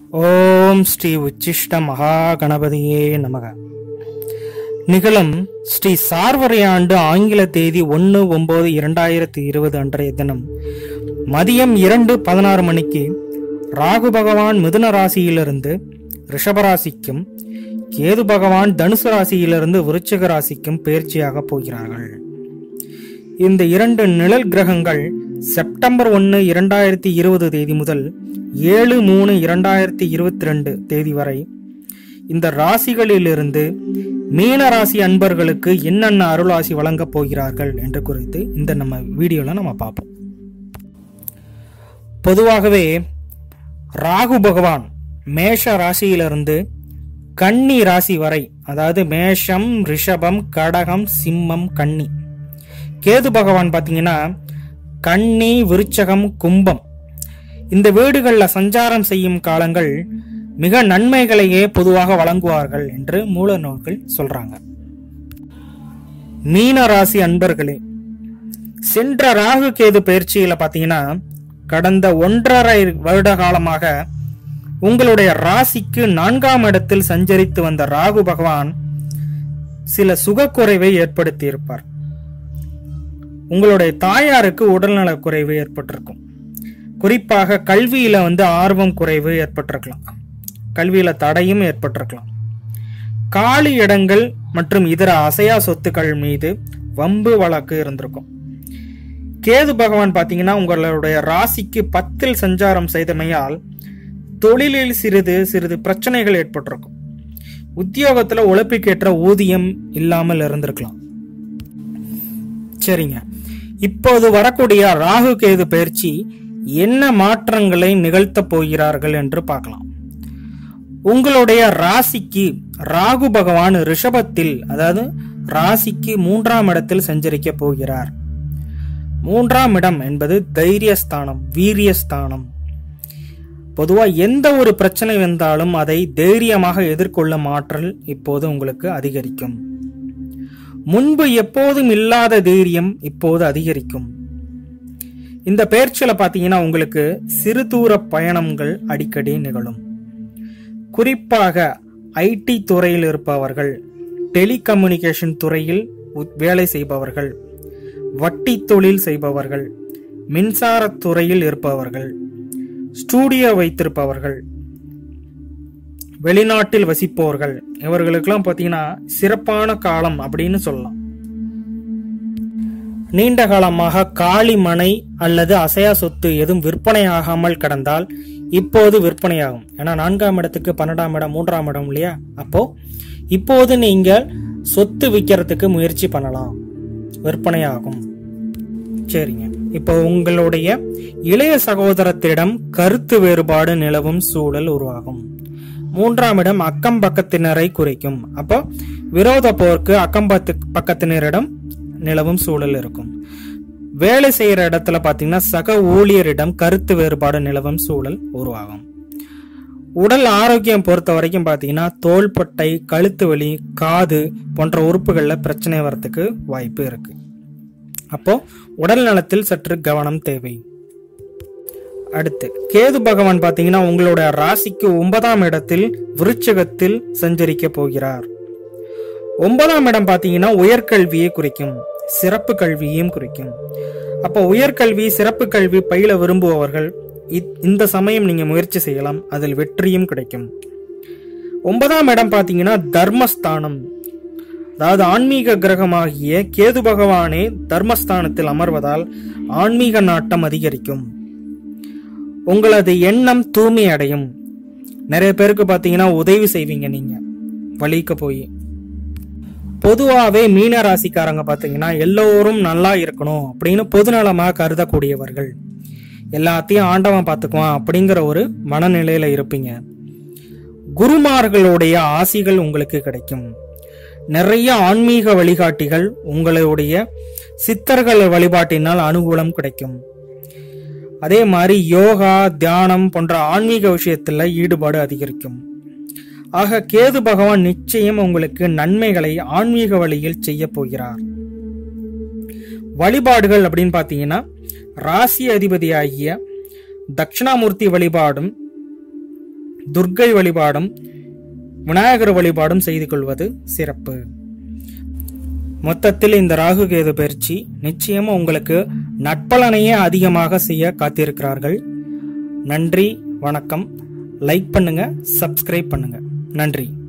ஓம் ஸ்ரீ உச்சிஷ்ட மகா கணபதியே நமக நிகழும் ஸ்ரீ சார்வரி ஆண்டு ஆங்கில தேதி ஒன்று ஒன்பது இரண்டாயிரத்தி இருபது அன்றைய தினம் மதியம் இரண்டு பதினாறு மணிக்கு ராகு பகவான் மிதுன ராசியிலிருந்து ரிஷபராசிக்கும் கேது பகவான் தனுசு ராசியிலிருந்து விருச்சிக ராசிக்கும் பயிற்சியாக போகிறார்கள் இந்த இரண்டு நிழல் கிரகங்கள் செப்டம்பர் ஒன்று இரண்டாயிரத்தி இருபது தேதி முதல் ஏழு மூணு இரண்டாயிரத்தி இருபத்தி ரெண்டு தேதி வரை இந்த ராசிகளிலிருந்து மீன ராசி அன்பர்களுக்கு என்னென்ன அருளாசி வழங்கப் போகிறார்கள் என்று குறித்து இந்த நம்ம வீடியோல நம்ம பார்ப்போம் பொதுவாகவே ராகு பகவான் மேஷ ராசியிலிருந்து கன்னி ராசி வரை அதாவது மேஷம் ரிஷபம் கடகம் சிம்மம் கன்னி கேது பகவான் பார்த்தீங்கன்னா கன்னி விருச்சகம் கும்பம் இந்த வீடுகளில் சஞ்சாரம் செய்யும் காலங்கள் மிக நன்மைகளையே பொதுவாக வழங்குவார்கள் என்று மூல நூல்கள் சொல்றாங்க மீன ராசி அன்பர்களே சென்ற ராகு கேது பயிற்சியில பாத்தீங்கன்னா கடந்த ஒன்றரை வருட காலமாக உங்களுடைய ராசிக்கு நான்காம் இடத்தில் சஞ்சரித்து வந்த ராகு பகவான் சில சுகக்குறைவை ஏற்படுத்தி இருப்பார் உங்களுடைய தாயாருக்கு உடல்நலக் குறைவு ஏற்பட்டிருக்கும் குறிப்பாக கல்வியில வந்து ஆர்வம் குறைவு ஏற்பட்டிருக்கலாம் கல்வியில தடையும் ஏற்பட்டிருக்கலாம் காலி இடங்கள் மற்றும் இதர அசையா சொத்துக்கள் மீது வம்பு வழக்கு இருந்திருக்கும் கேது பகவான் பாத்தீங்கன்னா உங்களுடைய ராசிக்கு பத்தில் சஞ்சாரம் செய்தமையால் தொழிலில் சிறிது சிறிது பிரச்சனைகள் ஏற்பட்டிருக்கும் உத்தியோகத்துல உழைப்புக்கேற்ற ஊதியம் இல்லாமல் இருந்திருக்கலாம் சரிங்க இப்போது வரக்கூடிய ராகு கேது பயிற்சி என்ன மாற்றங்களை நிகழ்த்தப் போகிறார்கள் என்று பார்க்கலாம் உங்களுடைய ராசிக்கு ராகு பகவான் ரிஷபத்தில் அதாவது ராசிக்கு மூன்றாம் இடத்தில் சஞ்சரிக்க போகிறார் மூன்றாம் இடம் என்பது தைரியஸ்தானம் வீரியஸ்தானம் பொதுவா எந்த ஒரு பிரச்சனை வந்தாலும் அதை தைரியமாக எதிர்கொள்ளும் ஆற்றல் இப்போது உங்களுக்கு அதிகரிக்கும் முன்பு எப்போதும் இல்லாத தைரியம் இப்போது அதிகரிக்கும் இந்த பயிற்சியில பாத்தீங்கன்னா உங்களுக்கு சிறு தூர பயணங்கள் அடிக்கடி நிகழும் குறிப்பாக ஐடி துறையில் இருப்பவர்கள் டெலிகம்யூனிகேஷன் துறையில் உத்- வேலை செய்பவர்கள் வட்டி தொழில் செய்பவர்கள் மின்சாரத் துறையில் இருப்பவர்கள் ஸ்டூடியோ வைத்திருப்பவர்கள் வெளிநாட்டில் வசிப்பவர்கள் இவர்களுக்கெல்லாம் பார்த்தீங்கன்னா சிறப்பான காலம் அப்படின்னு சொல்லலாம் நீண்ட காலமாக காலி மனை அல்லது அசையா சொத்து எதுவும் விற்பனையாகாமல் கிடந்தால் இப்போது விற்பனையாகும் ஏன்னா நான்காம் இடத்துக்கு பன்னெண்டாம் இடம் மூன்றாம் இடம் இல்லையா அப்போ இப்போது நீங்கள் சொத்து விற்கிறதுக்கு முயற்சி பண்ணலாம் விற்பனையாகும் சரிங்க இப்போ உங்களுடைய இளைய சகோதரத்திடம் கருத்து வேறுபாடு நிலவும் சூழல் உருவாகும் மூன்றாம் இடம் அக்கம் பக்கத்தினரை குறிக்கும் அப்போ விரோத போருக்கு அக்கம் பத்து பக்கத்தினரிடம் நிலவும் சூழல் இருக்கும் வேலை செய்யற இடத்துல பாத்தீங்கன்னா சக ஊழியரிடம் கருத்து வேறுபாடு நிலவும் சூழல் உருவாகும் உடல் ஆரோக்கியம் பொறுத்த வரைக்கும் பாத்தீங்கன்னா தோள்பட்டை கழுத்து வலி காது போன்ற உறுப்புகள்ல பிரச்சனை வரத்துக்கு வாய்ப்பு இருக்கு அப்போ உடல் நலத்தில் சற்று கவனம் தேவை அடுத்து கேது பகவான் பாத்தீங்கன்னா உங்களோட ராசிக்கு ஒன்பதாம் இடத்தில் விருச்சகத்தில் சஞ்சரிக்க போகிறார் ஒன்பதாம் இடம் பாத்தீங்கன்னா உயர்கல்வியை குறிக்கும் சிறப்பு கல்வியையும் குறிக்கும் அப்போ உயர்கல்வி சிறப்பு கல்வி பயில விரும்புபவர்கள் இத்- இந்த சமயம் நீங்க முயற்சி செய்யலாம் அதில் வெற்றியும் கிடைக்கும் ஒன்பதாம் இடம் பாத்தீங்கன்னா தர்மஸ்தானம் அதாவது ஆன்மீக கிரகமாகிய கேது பகவானே தர்மஸ்தானத்தில் அமர்வதால் ஆன்மீக நாட்டம் அதிகரிக்கும் உங்களது எண்ணம் தூய்மை அடையும் நிறைய பேருக்கு பார்த்தீங்கன்னா உதவி செய்வீங்க நீங்க வழிக்க போய் பொதுவாகவே மீன ராசிக்காரங்க பார்த்தீங்கன்னா எல்லோரும் நல்லா இருக்கணும் அப்படின்னு பொதுநலமாக கருதக்கூடியவர்கள் எல்லாத்தையும் ஆண்டவன் பார்த்துக்குவான் அப்படிங்கிற ஒரு மனநிலையில இருப்பீங்க குருமார்களுடைய ஆசிகள் உங்களுக்கு கிடைக்கும் நிறைய ஆன்மீக வழிகாட்டிகள் உங்களுடைய சித்தர்கள் வழிபாட்டினால் அனுகூலம் கிடைக்கும் அதே மாதிரி யோகா தியானம் போன்ற ஆன்மீக விஷயத்துல ஈடுபாடு அதிகரிக்கும் ஆக கேது பகவான் நிச்சயம் உங்களுக்கு நன்மைகளை ஆன்மீக வழியில் செய்ய போகிறார் வழிபாடுகள் அப்படின்னு பார்த்தீங்கன்னா ராசி அதிபதியாகிய தட்சிணாமூர்த்தி வழிபாடும் துர்க்கை வழிபாடும் விநாயகர் வழிபாடும் செய்து கொள்வது சிறப்பு மொத்தத்தில் இந்த ராகு கேது பயிற்சி நிச்சயமா உங்களுக்கு நட்பலனையே அதிகமாக செய்ய காத்திருக்கிறார்கள் நன்றி வணக்கம் லைக் பண்ணுங்க சப்ஸ்கிரைப் பண்ணுங்க நன்றி